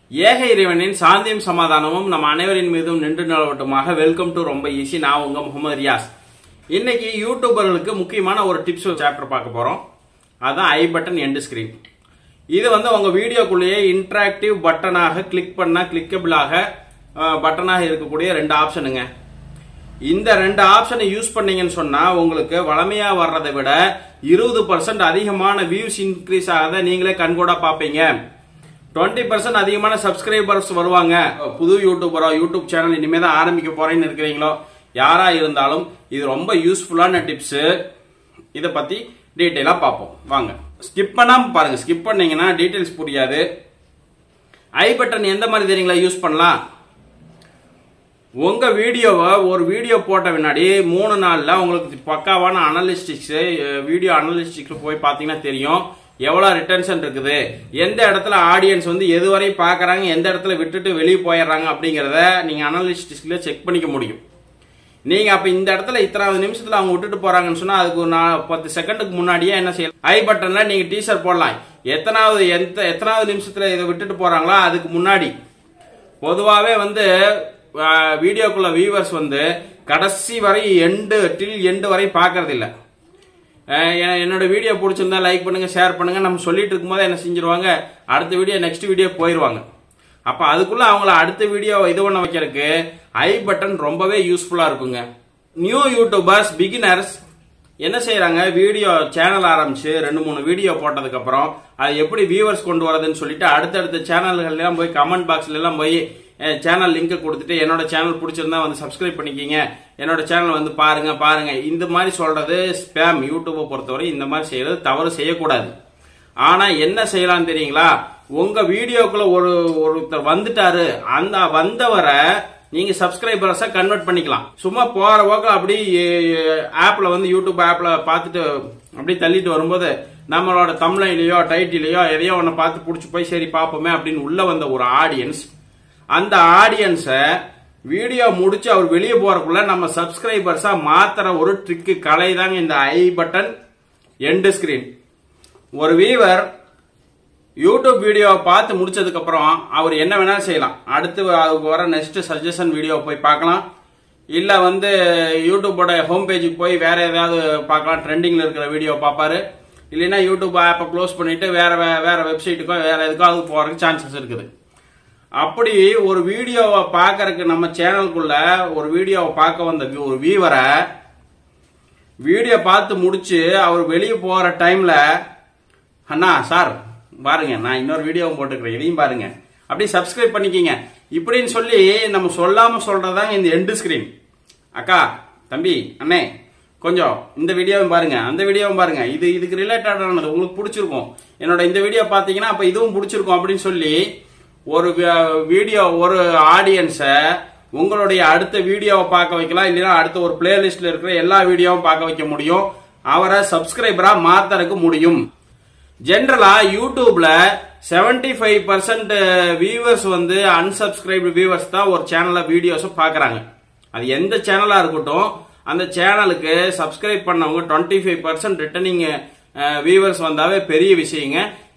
ஏக இறைவனின் சாந்தியும் சமாதானமும் நம்ம அனைவரின் மீதும் நின்று நிலவட்டுமாக வெல்கம் டு ரொம்ப ஈஸி நான் உங்க முகமது ரியாஸ் இன்னைக்கு யூடியூபர்களுக்கு முக்கியமான ஒரு டிப்ஸ் சாப்டர் பார்க்க போறோம் அதான் ஐ பட்டன் எண்டு ஸ்கிரீன் இது வந்து உங்க வீடியோக்குள்ளேயே இன்டராக்டிவ் பட்டனாக கிளிக் பண்ணா கிளிக்கபிளாக பட்டனாக இருக்கக்கூடிய ரெண்டு ஆப்ஷனுங்க இந்த ரெண்டு ஆப்ஷனை யூஸ் பண்ணீங்கன்னு சொன்னா உங்களுக்கு வளமையா வர்றதை விட இருபது பர்சன்ட் அதிகமான வியூஸ் இன்க்ரீஸ் ஆகாத நீங்களே கண்கூடா பாப்பீங்க டுவெண்ட்டி பர்சன்ட் அதிகமான சப்ஸ்கிரைபர்ஸ் வருவாங்க புது யூடியூபரோ யூடியூப் சேனல் இனிமே தான் ஆரம்பிக்க போறேன்னு இருக்கிறீங்களோ யாரா இருந்தாலும் இது ரொம்ப யூஸ்ஃபுல்லான டிப்ஸ் இதை பத்தி டீட்டெயிலா பார்ப்போம் வாங்க ஸ்கிப் பண்ணாம பாருங்க ஸ்கிப் பண்ணீங்கன்னா டீட்டெயில்ஸ் புரியாது ஐ பட்டன் எந்த மாதிரி தெரியுங்களா யூஸ் பண்ணலாம் உங்க வீடியோவை ஒரு வீடியோ போட்ட பின்னாடி மூணு நாள்ல உங்களுக்கு பக்காவான அனலிஸ்டிக்ஸ் வீடியோ அனலிஸ்டிக்ஸ் போய் பாத்தீங்கன்னா தெரியும் எவ்வளவு ரிட்டன்ஷன் இருக்குது எந்த இடத்துல ஆடியன்ஸ் வந்து எதுவரை பாக்குறாங்க எந்த இடத்துல விட்டுட்டு வெளியே போயிடுறாங்க அப்படிங்கறத நீங்க அனலிஸ்டிக்ஸ்ல செக் பண்ணிக்க முடியும் நீங்க அப்ப இந்த இடத்துல இத்தனாவது நிமிஷத்துல அவங்க விட்டுட்டு போறாங்கன்னு சொன்னா அதுக்கு ஒரு நா- பத்து செகண்டுக்கு முன்னாடியே என்ன செய்யலாம் ஐ பட்டன்ல நீங்க டீசர் போடலாம் எத்தனாவது எந்த எத்தனாவது நிமிஷத்துல இதை விட்டுட்டு போறாங்களோ அதுக்கு முன்னாடி பொதுவாவே வந்து அஹ், வீடியோக்குள்ள வியூவர்ஸ் வந்து கடைசி வரை எண்டு டில் எண்டு வரை பார்க்கறது இல்ல அஹ், எ- என்னோட வீடியோ பிடிச்சிருந்தா லைக் பண்ணுங்க ஷேர் பண்ணுங்க நம்ம சொல்லிட்டு இருக்கும்போது என்ன செஞ்சிருவாங்க அடுத்த வீடியோ நெக்ஸ்ட் வீடியோ போயிருவாங்க அப்ப அதுக்குள்ள அவங்கள அடுத்த வீடியோ இது பண்ண வைக்கிறதுக்கு ஐ பட்டன் ரொம்பவே யூஸ்ஃபுல்லா இருக்குங்க நியூ யூடியூபர்ஸ் பிகினர்ஸ் என்ன செய்யறாங்க வீடியோ சேனல் ஆரம்பிச்சு ரெண்டு மூணு வீடியோ போட்டதுக்கு அப்புறம் அது எப்படி வியூவர்ஸ் கொண்டு வரதுன்னு சொல்லிட்டு அடுத்தடுத்த சேனல்கள் எல்லாம் போய் கமெண்ட் பாக்ஸ்ல எல்லாம் போய் சேனல் லிங்க் கொடுத்துட்டு என்னோட சேனல் பிடிச்சிருந்தா வந்து சப்ஸ்கிரைப் பண்ணிக்கிங்க என்னோட சேனல் வந்து பாருங்க பாருங்க இந்த மாதிரி சொல்றது ஸ்பேம் யூடியூப்பை பொறுத்தவரை இந்த மாதிரி செய்யறது தவறு செய்யக்கூடாது ஆனா என்ன செய்யலாம் தெரியுங்களா உங்க வீடியோக்குள்ள ஒரு ஒருத்தர் வந்துட்டாரு அந்த வந்தவரை நீங்க சப்ஸ்கிரைபர்ஸா கன்வெர்ட் பண்ணிக்கலாம் சும்மா போற போக்கில் அப்படி ஆப்ல வந்து யூடியூப் ஆப்ல பார்த்துட்டு அப்படி தள்ளிட்டு வரும்போது நம்மளோட தமிழ்லையோ டைட்டிலையோ எதையோ ஒன்னு பார்த்து பிடிச்சி போய் சரி பார்ப்போமே அப்படின்னு உள்ள வந்த ஒரு ஆடியன்ஸ் அந்த ஆடியன்ஸை வீடியோ முடிச்சு அவர் வெளியே போறதுக்குள்ள நம்ம சப்ஸ்கிரைபர்ஸா மாத்துற ஒரு ட்ரிக்கு கலை தாங்க இந்த ஐ பட்டன் எண்டு ஸ்கிரீன் ஒரு வீவர் யூடியூப் வீடியோவை பார்த்து முடிச்சதுக்கு அப்புறம் அவர் என்ன வேணாலும் செய்யலாம் அடுத்து அவருக்கு வர நெக்ஸ்ட் சஜஷன் வீடியோ போய் பார்க்கலாம் இல்ல வந்து யூடியூபோட ஹோம் பேஜுக்கு போய் வேற ஏதாவது பார்க்கலாம் ட்ரெண்டிங்ல இருக்கிற வீடியோ பார்ப்பாரு இல்லைன்னா யூடியூப் ஆப்பை க்ளோஸ் பண்ணிட்டு வேற வே- வேற வெப்சைட்டுக்கோ வேற எதுக்கோ அதுக்கு போறதுக்கு சான்சஸ் இருக்குது அப்படி ஒரு வீடியோவை பார்க்கறதுக்கு நம்ம சேனலுக்குள்ள ஒரு வீடியோவை பார்க்க வந்த ஒரு வியூவரை வீடியோ பார்த்து முடிச்சு அவர் வெளியே போற டைம்ல அண்ணா சார் பாருங்க நான் இன்னொரு வீடியோவும் போட்டுக்கிறேன் இதையும் பாருங்க அப்படியே சப்ஸ்கிரைப் பண்ணிக்கிங்க இப்படின்னு சொல்லி நம்ம சொல்லாம சொல்றதாங்க இந்த எண்டு ஸ்கிரீன் அக்கா தம்பி அண்ணே கொஞ்சம் இந்த வீடியோவும் பாருங்க அந்த வீடியோவும் பாருங்க இது இதுக்கு ரிலேட்டடானது உங்களுக்கு பிடிச்சிருக்கும் என்னோட இந்த வீடியோ பாத்தீங்கன்னா அப்ப இதுவும் பிடிச்சிருக்கும் அப்படின்னு சொல்லி ஒரு வீடியோ ஒரு ஆடியன்ஸை உங்களுடைய அடுத்த வீடியோவை பார்க்க வைக்கலாம் இல்லைன்னா அடுத்த ஒரு பிளேலிஸ்ட்ல இருக்கிற எல்லா வீடியோவும் பார்க்க வைக்க முடியும் அவரை சப்ஸ்கிரைபரா மாத்தறதுக்கு முடியும் ஜென்ரலா யூடியூப்ல 75% ஃபைவ் பர்சன்ட் வியூவர்ஸ் வந்து அன்சப்ஸ்கிரைப்டு வியூவர்ஸ் தான் ஒரு சேனல்ல வீடியோஸ் பாக்குறாங்க அது எந்த சேனலா இருக்கட்டும் அந்த சேனலுக்கு சப்ஸ்கிரைப் பண்ணவங்க twenty five percent returning viewers வந்தாவே பெரிய விஷயங்க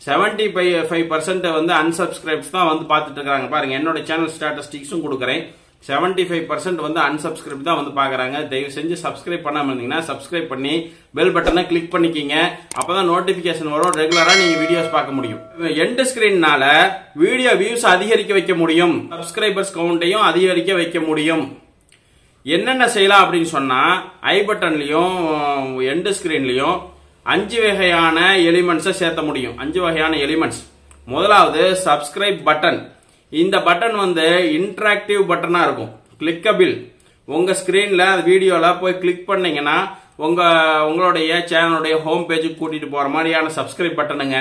75% ஃபைவ் பர்சன்ட் வந்து அன்சப்ஸ்கிரைப்ஸ் தான் வந்து பார்த்துட்டு இருக்காங்க பாருங்க என்னோட சேனல் ஸ்டாட்டிஸ்டிக்ஸும் கொடுக்குறேன் 75% ஃபைவ் பர்சன்ட் வந்து அன்சப்ஸ்கிரைப் தான் வந்து பாக்குறாங்க தயவு செஞ்சு சப்ஸ்கிரைப் பண்ணாம இருந்தீங்கன்னா சப்ஸ்கிரைப் பண்ணி பெல் பட்டனை கிளிக் பண்ணிக்கிங்க அப்பதான் நோட்டிபிகேஷன் வரும் ரெகுலரா நீங்க வீடியோஸ் பார்க்க முடியும் எண்ட் ஸ்கிரீன்னால வீடியோ வியூஸ் அதிகரிக்க வைக்க முடியும் சப்ஸ்கிரைபர்ஸ் கவுண்ட்டையும் அதிகரிக்க வைக்க முடியும் என்னென்ன செய்யலாம் அப்படின்னு சொன்னா ஐ பட்டன்லயும் எண்டு ஸ்கிரீன்லயும் அஞ்சு வகையான எலிமெண்ட்ஸை சேர்த்த முடியும் அஞ்சு வகையான எலிமெண்ட்ஸ் முதலாவது சப்ஸ்கிரைப் பட்டன் இந்த பட்டன் வந்து இன்டராக்டிவ் பட்டனா இருக்கும் கிளிக்கபிள் உங்க ஸ்கிரீன்ல வீடியோல போய் கிளிக் பண்ணீங்கன்னா உங்க உங்களுடைய சேனலுடைய ஹோம் பேஜுக்கு கூட்டிட்டு போற மாதிரியான சப்ஸ்கிரைப் பட்டனுங்க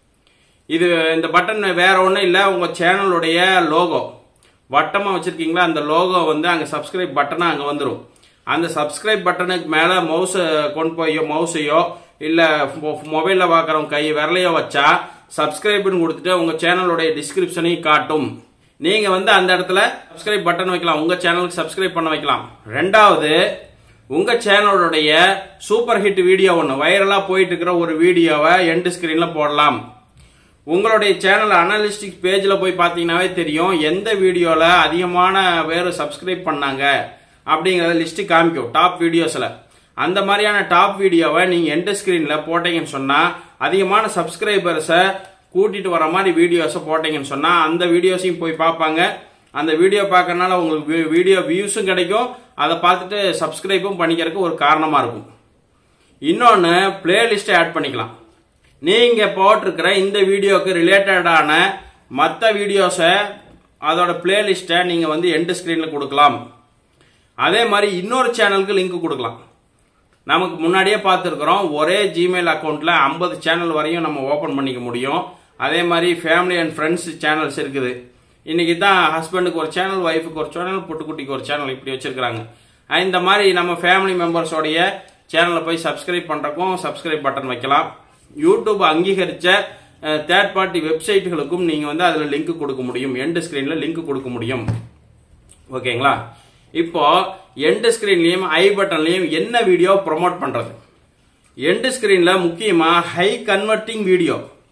இது இந்த பட்டன் வேற ஒண்ணும் இல்ல உங்க சேனலுடைய லோகோ வட்டமா வச்சிருக்கீங்களா அந்த லோகோ வந்து அங்க சப்ஸ்கிரைப் பட்டனா அங்க வந்துரும் அந்த சப்ஸ்கிரைப் பட்டனுக்கு மேல மவுஸ் கொண்டு போயோ மவுஸையோ இல்ல மொபைல்ல பாக்குறவங்க கை விரலையோ வச்சா சப்ஸ்கிரைப்னு கொடுத்துட்டு உங்க சேனலுடைய டிஸ்கிரிப்ஷனையும் காட்டும் நீங்க வந்து அந்த இடத்துல சப்ஸ்கிரைப் பட்டன் வைக்கலாம் உங்க சேனலுக்கு சப்ஸ்கிரைப் பண்ண வைக்கலாம் ரெண்டாவது உங்க சேனலுடைய சூப்பர் ஹிட் வீடியோ ஒன்று வைரலா போயிட்டு இருக்கிற ஒரு வீடியோவை எண்டு ஸ்கிரீன்ல போடலாம் உங்களுடைய சேனல் அனலிஸ்டிக் பேஜில் போய் பார்த்தீங்கன்னாவே தெரியும் எந்த வீடியோவில் அதிகமான பேர் சப்ஸ்கிரைப் பண்ணாங்க அப்படிங்கிறத லிஸ்ட் காமிக்கும் டாப் வீடியோஸில் அந்த மாதிரியான டாப் வீடியோவை நீங்கள் எண்ட் ஸ்க்ரீனில் போட்டீங்கன்னு சொன்னால் அதிகமான சப்ஸ்கிரைபர்ஸை கூட்டிட்டு வர மாதிரி வீடியோஸை போட்டீங்கன்னு சொன்னால் அந்த வீடியோஸையும் போய் பார்ப்பாங்க அந்த வீடியோ பார்க்கறனால உங்களுக்கு வீடியோ வியூஸும் கிடைக்கும் அதை பார்த்துட்டு சப்ஸ்கிரைபும் பண்ணிக்கிறதுக்கு ஒரு காரணமாக இருக்கும் இன்னொன்று பிளேலிஸ்ட்டை ஆட் பண்ணிக்கலாம் நீங்கள் போட்டிருக்கிற இந்த வீடியோக்கு ரிலேட்டடான மற்ற வீடியோஸை அதோட பிளேலிஸ்ட்டை நீங்கள் வந்து எண்டு ஸ்க்ரீனில் கொடுக்கலாம் அதே மாதிரி இன்னொரு சேனலுக்கு லிங்க் கொடுக்கலாம் நமக்கு முன்னாடியே பார்த்துருக்குறோம் ஒரே ஜிமெயில் அக்கௌண்ட்டில் ஐம்பது சேனல் வரையும் நம்ம ஓப்பன் பண்ணிக்க முடியும் அதே மாதிரி ஃபேமிலி அண்ட் ஃப்ரெண்ட்ஸ் சேனல்ஸ் இருக்குது இன்னைக்கு தான் ஹஸ்பண்டுக்கு ஒரு சேனல் ஒய்ஃபுக்கு ஒரு சேனல் புட்டுக்குட்டிக்கு ஒரு சேனல் இப்படி வச்சிருக்காங்க இந்த மாதிரி நம்ம ஃபேமிலி மெம்பர்ஸோடைய சேனலை போய் சப்ஸ்கிரைப் பண்ணுறக்கும் சப்ஸ்கிரைப் பட்டன் வைக்கலாம் யூடியூப் அங்கீகரித்த தேர்ட் பார்ட்டி வெப்சைட்டுகளுக்கும் நீங்கள் வந்து அதில் லிங்க் கொடுக்க முடியும் எண்டு ஸ்க்ரீனில் லிங்க் கொடுக்க முடியும் ஓகேங்களா இப்போ எண்டு ஸ்க்ரீன்லையும் ஐ பட்டன்லையும் என்ன வீடியோ ப்ரொமோட் பண்ணுறது எண்டு ஸ்க்ரீனில் முக்கியமாக ஹை கன்வெர்ட்டிங் வீடியோ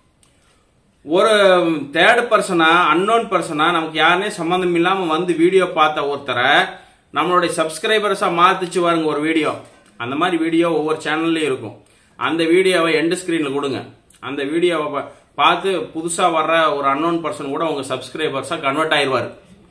ஒரு தேர்ட் பர்சனா அன்னோன் பர்சனா நமக்கு யாருனே சம்மந்தம் இல்லாமல் வந்து வீடியோ பார்த்த ஒருத்தரை நம்மளுடைய சப்ஸ்கிரைபர்ஸாக மாற்றிச்சு பாருங்க ஒரு வீடியோ அந்த மாதிரி வீடியோ ஒவ்வொரு சேனல்லையும் இருக்கும் அந்த வீடியோவை எண்டு ஸ்க்ரீனில் கொடுங்க அந்த வீடியோவை பா- பார்த்து புதுசாக வர்ற ஒரு அன்னோன் பர்சன் கூட உங்கள் சப்ஸ்கிரைபர்ஸாக கன்வெர்ட் ஆயிடுவார்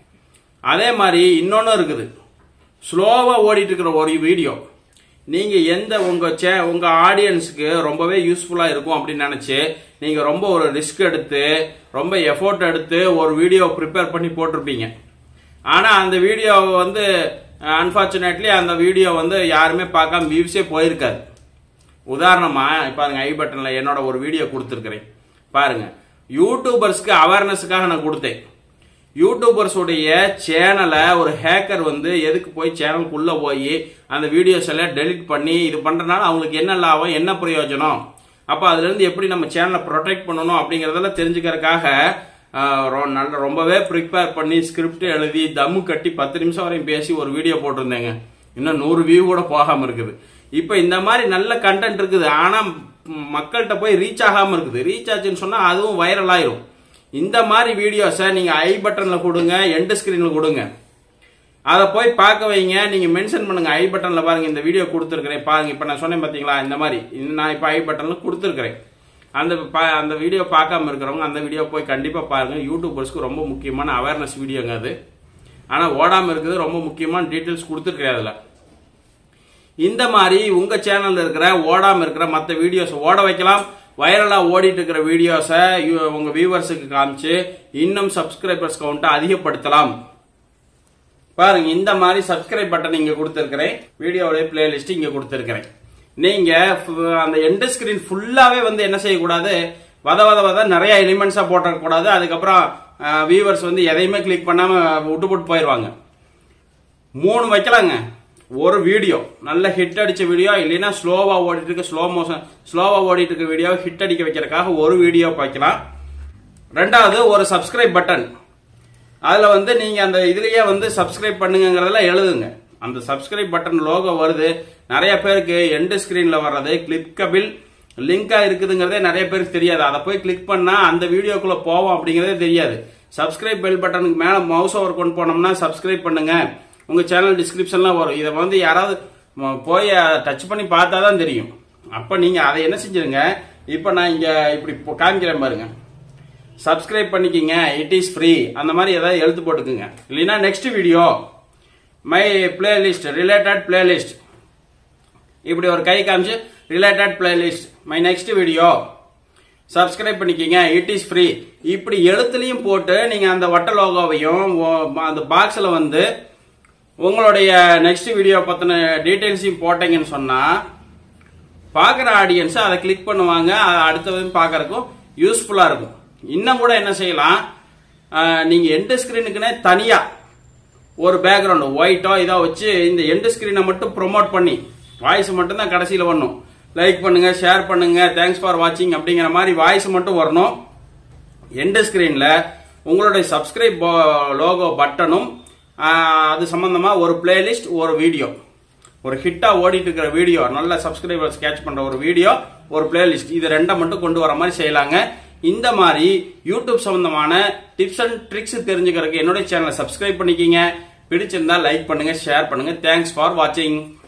அதே மாதிரி இன்னொன்று இருக்குது ஸ்லோவாக ஓடிட்டு இருக்கிற ஒரு வீடியோ நீங்கள் எந்த உங்கள் சே உங்கள் ஆடியன்ஸுக்கு ரொம்பவே யூஸ்ஃபுல்லாக இருக்கும் அப்படின்னு நினச்சி நீங்கள் ரொம்ப ஒரு ரிஸ்க் எடுத்து ரொம்ப எஃபோர்ட் எடுத்து ஒரு வீடியோ ப்ரிப்பேர் பண்ணி போட்டிருப்பீங்க ஆனால் அந்த வீடியோவை வந்து அன்ஃபார்ச்சுனேட்லி அந்த வீடியோ வந்து யாருமே பார்க்காம வியூஸே போயிருக்காது உதாரணமா பாருங்க ஐ பட்டன்ல என்னோட ஒரு வீடியோ கொடுத்துருக்கிறேன் பாருங்க யூடியூபர்ஸ்க்கு அவேர்னஸுக்காக நான் கொடுத்தேன் யூடியூபர்ஸ் உடைய சேனலை ஒரு ஹேக்கர் வந்து எதுக்கு போய் சேனலுக்குள்ள போய் அந்த வீடியோஸ் எல்லாம் டெலிட் பண்ணி இது பண்றதுனால அவங்களுக்கு என்ன லாபம் என்ன பிரயோஜனம் அப்ப அதுல இருந்து எப்படி நம்ம சேனலை ப்ரொடெக்ட் பண்ணணும் அப்படிங்கறதெல்லாம் தெரிஞ்சுக்கிறதுக்காக ஆஹ், ரொ- நல்ல ரொம்பவே ப்ரிப்பேர் பண்ணி ஸ்கிரிப்ட் எழுதி தம்மு கட்டி பத்து நிமிஷம் வரையும் பேசி ஒரு வீடியோ போட்டிருந்தேங்க இன்னும் நூறு வியூ கூட போகாம இருக்குது இப்ப இந்த மாதிரி நல்ல கண்டென்ட் இருக்குது ஆனா ம், மக்கள்கிட்ட போய் ரீச் ஆகாம இருக்குது ரீச் ஆச்சுன்னு சொன்னா அதுவும் வைரல் ஆயிரும் இந்த மாதிரி வீடியோஸை நீங்க ஐ பட்டன்ல கொடுங்க எண்ட் ஸ்கிரீன்ல கொடுங்க அதை போய் பார்க்க வைங்க நீங்க மென்ஷன் பண்ணுங்க ஐ பட்டன்ல பாருங்க இந்த வீடியோ கொடுத்துருக்கிறேன் பாருங்க இப்ப நான் சொன்னேன் பாத்தீங்களா இந்த மாதிரி இது நான் இப்ப ஐ பட்டன்ல கொடுத்துருக்கிறேன் அந்த பா- அந்த வீடியோ பார்க்காம இருக்கிறவங்க அந்த வீடியோ போய் கண்டிப்பா பாருங்க யூடியூபர்ஸ்க்கு ரொம்ப முக்கியமான அவேர்னஸ் வீடியோங்க அது ஆனா ஓடாம இருக்குது ரொம்ப முக்கியமான டீட்டெயில்ஸ் கொடுத்துருக்கிறேன் அதுல இந்த மாதிரி உங்க சேனல்ல இருக்கிற ஓடாம இருக்கிற மற்ற வீடியோஸ் ஓட வைக்கலாம் வைரலா ஓடிட்டு இருக்கிற வீடியோஸை உங்க வியூவர்ஸுக்கு காமிச்சு இன்னும் சப்ஸ்கிரைபர்ஸ் கவுண்ட்டை அதிகப்படுத்தலாம் பாருங்க இந்த மாதிரி சப்ஸ்கிரைப் பட்டன் இங்க கொடுத்துருக்கிறேன் வீடியோவுடைய பிளேலிஸ்ட் இங்க கொடுத்துருக்கிறேன் நீங்க ஃபு- அந்த எண்ட் ஸ்கிரீன் ஃபுல்லாவே வந்து என்ன செய்யக்கூடாது வத வத வத நிறைய எலிமெண்ட்ஸா போட்டக்கூடாது அதுக்கப்புறம் வியூவர்ஸ் வந்து எதையுமே கிளிக் பண்ணாம விட்டு போட்டு போயிடுவாங்க மூணு வைக்கலாங்க ஒரு வீடியோ நல்ல ஹிட் அடிச்ச வீடியோ இல்லைன்னா ஸ்லோவா ஓடிட்டு இருக்க ஸ்லோ மோஷன் ஸ்லோவா ஓடிட்டு இருக்க வீடியோ ஹிட் அடிக்க வைக்கிறதுக்காக ஒரு வீடியோ வைக்கலாம் ரெண்டாவது ஒரு சப்ஸ்கிரைப் பட்டன் அதுல வந்து நீங்க அந்த இதுலயே வந்து சப்ஸ்கிரைப் பண்ணுங்கிறதெல்லாம் எழுதுங்க அந்த சப்ஸ்கிரைப் பட்டன் லோகோ வருது நிறைய பேருக்கு எண்டு ஸ்கிரீன்ல வர்றது கிளிக்கபிள் லிங்கா இருக்குதுங்கிறதே நிறைய பேருக்கு தெரியாது அதை போய் கிளிக் பண்ணா அந்த வீடியோக்குள்ள போவோம் அப்படிங்கறதே தெரியாது சப்ஸ்கிரைப் பெல் பட்டனுக்கு மேல மவுஸ் ஓவர் கொண்டு போனோம்னா சப்ஸ்கிரைப் பண்ணுங்க உங்க சேனல் டிஸ்கிரிப்ஷன்லாம் வரும் இதை வந்து யாராவது ம- போய் டச் பண்ணி பார்த்தா தான் தெரியும் அப்ப நீங்க அதை என்ன செஞ்சிருங்க இப்ப நான் இங்க இப்படி போ- காமிக்கிறேன் பாருங்க சப்ஸ்கிரைப் பண்ணிக்கிங்க இட் இஸ் ஃப்ரீ அந்த மாதிரி ஏதாவது எழுத்து போட்டுக்குங்க இல்லைன்னா next video my playlist related playlist இப்படி ஒரு கை காமிச்சு related playlist my next video subscribe பண்ணிக்கிங்க இட் இஸ் ஃப்ரீ இப்படி எழுத்துலையும் போட்டு நீங்க அந்த வட்ட லோகோவையும் ஓ- அந்த பாக்ஸ்ல வந்து உங்களுடைய நெக்ஸ்ட் வீடியோ பத்தின டீடைல்ஸையும் போட்டீங்கன்னு சொன்னா பார்க்குற ஆடியன்ஸ் அதை கிளிக் பண்ணுவாங்க அதை அடுத்தது பார்க்கறதுக்கும் யூஸ்ஃபுல்லாக இருக்கும் இன்னும் கூட என்ன செய்யலாம் அஹ், நீங்க எண்டு ஸ்கிரீனுக்குன்னே தனியா ஒரு பேக்ரவுண்ட் ஒயிட்டோ இதோ வச்சு இந்த எண்டு ஸ்கிரீனை மட்டும் ப்ரோமோட் பண்ணி வாய்ஸ் மட்டும் தான் கடைசியில் வரணும் லைக் பண்ணுங்க ஷேர் பண்ணுங்க தேங்க்ஸ் ஃபார் வாட்சிங் அப்படிங்கிற மாதிரி வாய்ஸ் மட்டும் வரணும் எண்டு ஸ்கிரீன்ல உங்களுடைய சப்ஸ்கிரைப் லோகோ பட்டனும் ஆஹ், அது சம்பந்தமா ஒரு பிளேலிஸ்ட் ஒரு வீடியோ ஒரு ஹிட்டா ஓடிட்டு இருக்கிற வீடியோ நல்ல சப்ஸ்கிரைபர்ஸ் கேட்ச் பண்ற ஒரு வீடியோ ஒரு பிளேலிஸ்ட் இது ரெண்டை மட்டும் கொண்டு வர மாதிரி செய்யலாங்க இந்த மாதிரி யூடியூப் சம்பந்தமான டிப்ஸ் அண்ட் ட்ரிக்ஸ் தெரிஞ்சுக்கிறதுக்கு என்னோட சேனலை சப்ஸ்கிரைப் பண்ணிக்கிங்க பிடிச்சிருந்தா லைக் பண்ணுங்க ஷேர் பண்ணுங்க தேங்க்ஸ் ஃபார் வாட்சிங்